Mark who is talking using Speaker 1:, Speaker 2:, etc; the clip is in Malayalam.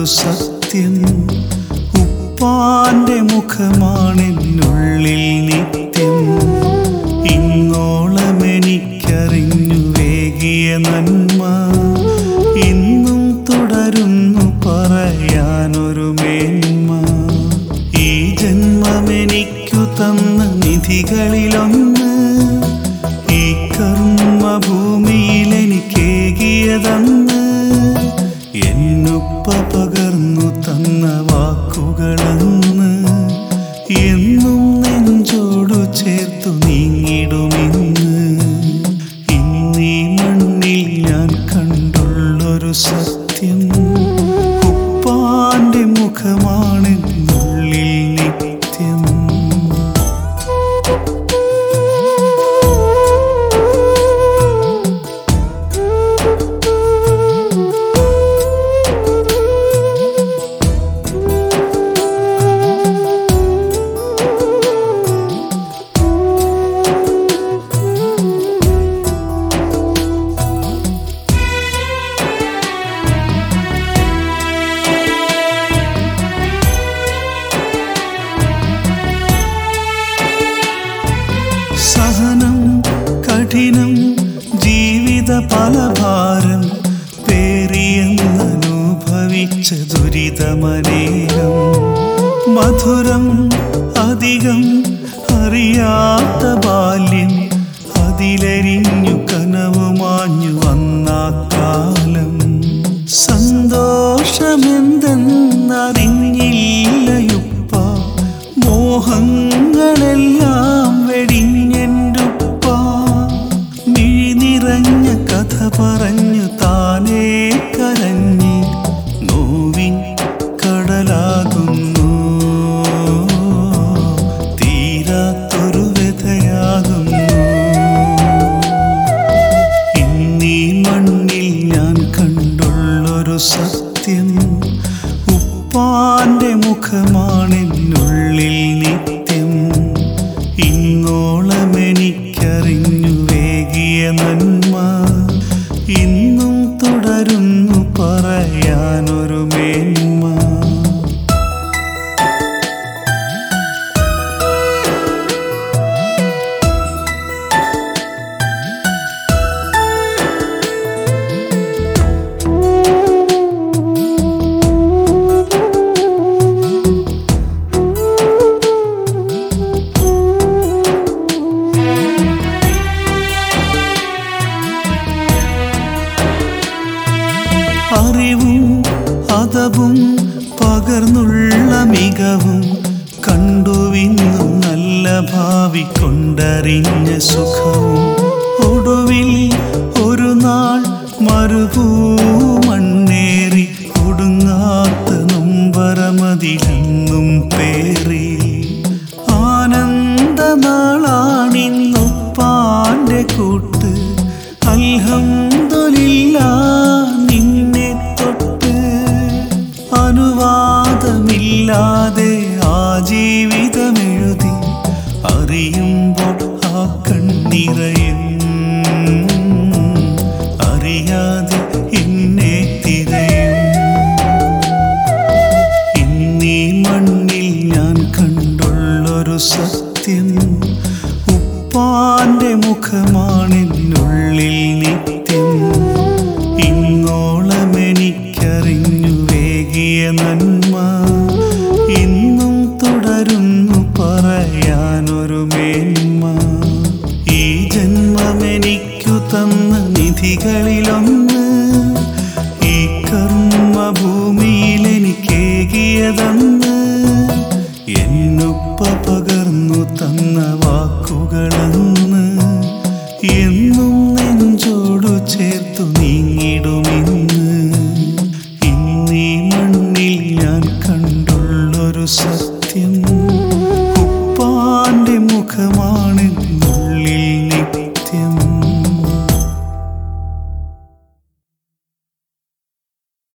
Speaker 1: കണ്ടുള്ളൊരു സത്യം ഉപ്പാന്റെ മുഖമാണെന്നുള്ളിൽ നിത്യം ഇന്നോളം എനിക്കറിഞ്ഞു വേകിയ നന്മ ഇന്നും തുടരുന്നു പറയാനൊരു മേന്മ ഈ ജന്മമെനിക്കു തന്ന നിധികളിലൊന്ന് ഈ കർമ്മഭൂമിയിൽ എനിക്കേകിയതന്ന് എന്നുപ്പ പകർന്നു തന്ന വാക്കുകളന്ന് എന്നും നെഞ്ചോടു ചേർത്തു നീങ്ങിടുമിന്ന് ഇന്നീ മണ്ണിൽ ഞാൻ കണ്ടുള്ളൊരു സത്യം ഉപ്പാന്റെ മുഖമാണ് ഉള്ളിൽ നിത്യം സഹനം കഠിനം ജീവിത പലഭാരം പേറിയെന്നനുഭവിച്ച ദുരിതമനേകം മധുരം അധികം അറിയാത്ത ബാല്യം അതിലരിഞ്ഞു കനവുമാഞ്ഞു വന്ന കാലം സന്തോഷമെന്തെന്നറിഞ്ഞില്ലയുപ്പ മോഹങ്ങളെല്ലാം വെടിഞ്ഞെൻ്റുപ്പ മിഴി നിറഞ്ഞ കഥ പറഞ്ഞു താനേ കരഞ്ഞ് നോവിൻ കടലാകുന്നു തീരാത്തൊരു വ്യഥയാകുന്നു ഇന്നീ മണ്ണിൽ ഞാൻ കണ്ടുള്ളൊരു സത്യം ഉപ്പാന്റെ മുഖമാണെന്നുള്ളിൽ നിത്യം ഇന്നോളം എനിക്കറിഞ്ഞു വേകിയ നന്മ ഇന്നും തുടരുന്നു പറയാനൊരു മേന്മ അറിവും അതവും പകർന്നുള്ള മികവും കണ്ടുവിന്നും നല്ല ഭാവി കൊണ്ടറിഞ്ഞ സുഖവും ഒടുവിൽ ഒരു നാൾ മരുഭൂമണ്ണേറി ഒടുങ്ങാത്ത നൊമ്പരമതിലെന്നും പേറി ആനന്ദനാളാണിന്നുപ്പാന്റെ കൂട്ട് അൽഹംദുലില്ല നിന്നെ തൊട്ട് അനുവാദമില്ലാതെ ആ ജീവിതമെഴുതി അറിയുമ്പോൾ ആ കണ്ണിറയും അറിയാതെ എന്നെ തിരയും ഇന്നീ മണ്ണിൽ ഞാൻ കണ്ടുള്ളൊരു സത്യം ഉപ്പാന്റെ മുഖമാണെന്നുള്ളിൽ നിത്യം ഇന്നോളം എനിക്കറിഞ്ഞു വേകിയ നന്മ ഇന്നും തുടരുന്നു പറയാനൊരു മേന്മ ഈ ജന്മമെനിക്കു തന്ന നിധികളിലൊന്ന് ഈ കർമ്മഭൂമിയിൽ എനിക്കേകിയതന്ന് എന്നുപ്പ പകർന്നു തന്ന വാക്കുകളന്ന് എന്നും നെഞ്ചോടു ചേർത്തു നീങ്ങിടുമിന്ന് ഇന്നീ മണ്ണിൽ ഞാൻ കണ്ടുള്ളൊരു സത്യം ഉപ്പാന്റെ മുഖമാണ്